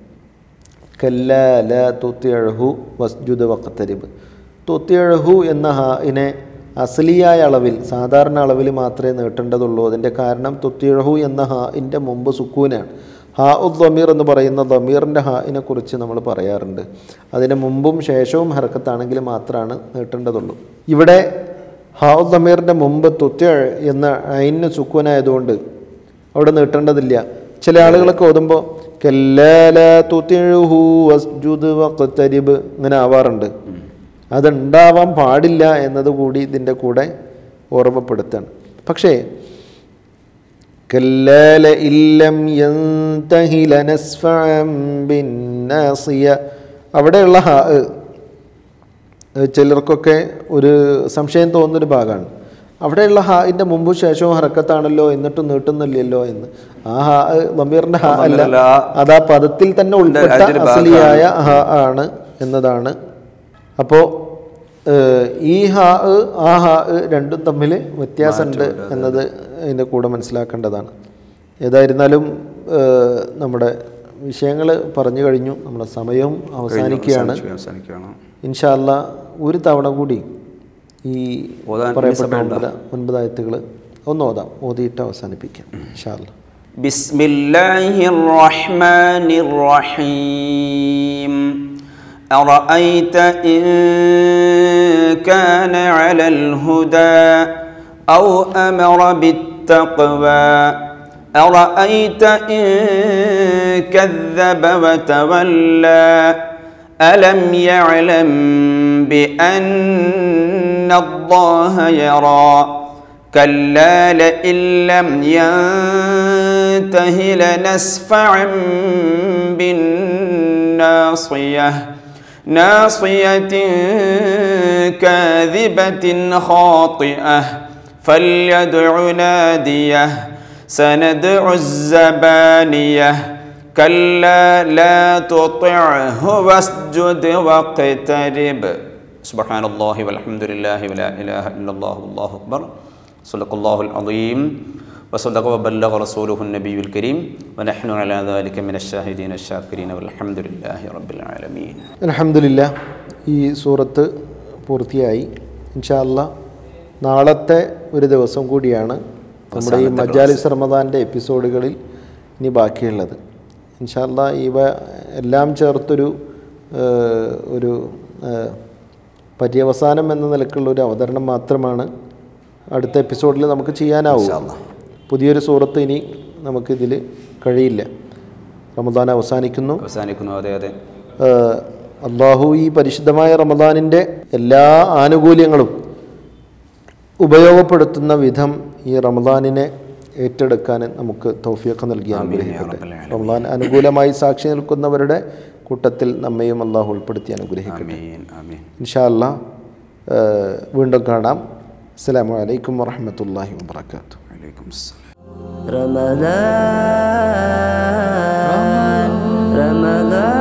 കല്ല തുത്തിയഴഹു വസ്ജുദ് വക്കത്തരിബ് തുത്തിയഴഹു എന്ന ഹാഇനെ അസലിയായ അളവിൽ സാധാരണ അളവിൽ മാത്രമേ നീട്ടേണ്ടതുള്ളൂ അതിൻ്റെ കാരണം തുത്തിയഴഹു എന്ന ഹാഇൻ്റെ മുമ്പ് സുക്കൂനാണ് ഹാ ഉദ് ദമീർ എന്ന് പറയുന്ന ദമീറിൻ്റെ ഹാഇനെ കുറിച്ച് നമ്മൾ പറയാറുണ്ട് അതിന് മുമ്പും ശേഷവും ഹർക്കത്താണെങ്കിൽ മാത്രമാണ് നീട്ടേണ്ടതുള്ളൂ ഇവിടെ ഹാ ഉദ് ദമീറിൻ്റെ മുമ്പ് തുത്യ എന്ന അയിന് സുക്കൂനായതുകൊണ്ട് അവിടെ നീട്ടേണ്ടതില്ല ചില ആളുകളൊക്കെ ഓതുമ്പോൾ ഇങ്ങനെ ആവാറുണ്ട് അതുണ്ടാവാൻ പാടില്ല എന്നത് കൂടി ഇതിൻ്റെ കൂടെ ഓർമ്മപ്പെടുത്താണ് പക്ഷേ كلا إن لم ينته لنسفعا بالناصية അവിടെയുള്ള ഹാ ചിലർക്കൊക്കെ ഒരു സംശയം തോന്നുന്നൊരു ഭാഗമാണ് അവിടെയുള്ള ഹാഇൻ്റെ മുമ്പും ശേഷവും ഹറക്കത്താണല്ലോ എന്നിട്ടും നീട്ടുന്നില്ലല്ലോ എന്ന് ആ ഹാ നമ്പീറിൻ്റെ ഹാ അല്ല നമ്പീറല്ല. അത് ആ പദത്തിൽ തന്നെ ഉൾപ്പെട്ട അതിൻ്റെ ഭാഗമാണ്. അസലിയായ ഹാ ആണ് എന്നതാണ് അപ്പോൾ ഈ ഹാ ആ ഹാ രണ്ടും തമ്മിൽ വ്യത്യാസമുണ്ട് എന്നത് അതിൻ്റെ കൂടെ മനസ്സിലാക്കേണ്ടതാണ് ഏതായിരുന്നാലും ഏഹ്, നമ്മുടെ വിഷയങ്ങൾ പറഞ്ഞു കഴിഞ്ഞു നമ്മുടെ സമയവും അവസാനിക്കുകയാണ് അവസാനിക്കുകയാണ് ഇൻഷാല്ല ഒരു തവണ കൂടി ഈ ഓതാൻ ഇനി പറയപ്പെട്ട സമയമുണ്ടോ? ഒൻപത് ഒൻപതായത്തുകൾ ഒന്ന് ഓതാം ഓതിയിട്ട് അവസാനിപ്പിക്കാം ഇൻഷാല്ല بسم الله الرحمن الرحيم أرأيت إن كان على الهدى أو أمر بالتقوى أرأيت إن كذب وتولى ألم يعلم بأن الله يرى كلا لئن لم ينته لنسفعا بالناصية ناصية كاذبة خاطئة فليدع ناديه سندع الزبانية كلا لا تطعه واسجد واقترب سبحان الله والحمد لله ولا إله إلا الله والله أكبر صدق الله العظيم وصدق وبلغ رسوله النبي الكريم ونحن على ذلك من الشاهدين الشاكرين والحمد لله رب العالمين അലഹമില്ല ഈ സൂറത്ത് പൂർത്തിയായി ഇൻഷാല്ല നാളത്തെ ഒരു ദിവസം കൂടിയാണ് നമ്മുടെ ഈ മജാലിസ് റമദാൻ്റെ എപ്പിസോഡുകളിൽ ഇനി ബാക്കിയുള്ളത് ഇൻഷാല്ല ഇവ എല്ലാം ചേർത്തൊരു ഏഹ്, ഒരു ഏഹ്, പര്യവസാനം എന്ന നിലക്കുള്ള ഒരു അവതരണം മാത്രമാണ് അടുത്ത എപ്പിസോഡിൽ നമുക്ക് ചെയ്യാനാവും പുതിയൊരു സൂറത്ത് ഇനി നമുക്കിതിൽ കഴിയില്ല റമദാൻ അവസാനിക്കുന്നു അവസാനിക്കുന്നു അതെ അതെ ഏഹ് അള്ളാഹു ഈ പരിശുദ്ധമായ റമദാനിൻ്റെ എല്ലാ ആനുകൂല്യങ്ങളും ഉപയോഗപ്പെടുത്തുന്ന വിധം ഈ റമദാനിനെ ഏറ്റെടുക്കാൻ നമുക്ക് തൗഫീഖ് നൽകി അനുഗ്രഹിക്കട്ടെ റമദാൻ അനുകൂലമായി സാക്ഷി നിൽക്കുന്നവരുടെ കൂട്ടത്തിൽ നമ്മയും അള്ളാഹു ഉൾപ്പെടുത്തി അനുഗ്രഹിക്കട്ടെ ആമീൻ ആമീൻ ഇൻഷാ അല്ലാ ഏഹ് വീണ്ടും കാണാം അസ്സലാമു അലൈക്കും വറഹ്മത്തുള്ളാഹി വബറകാതുഹു വലൈക്കും അസ്സലാം رمضان رمضان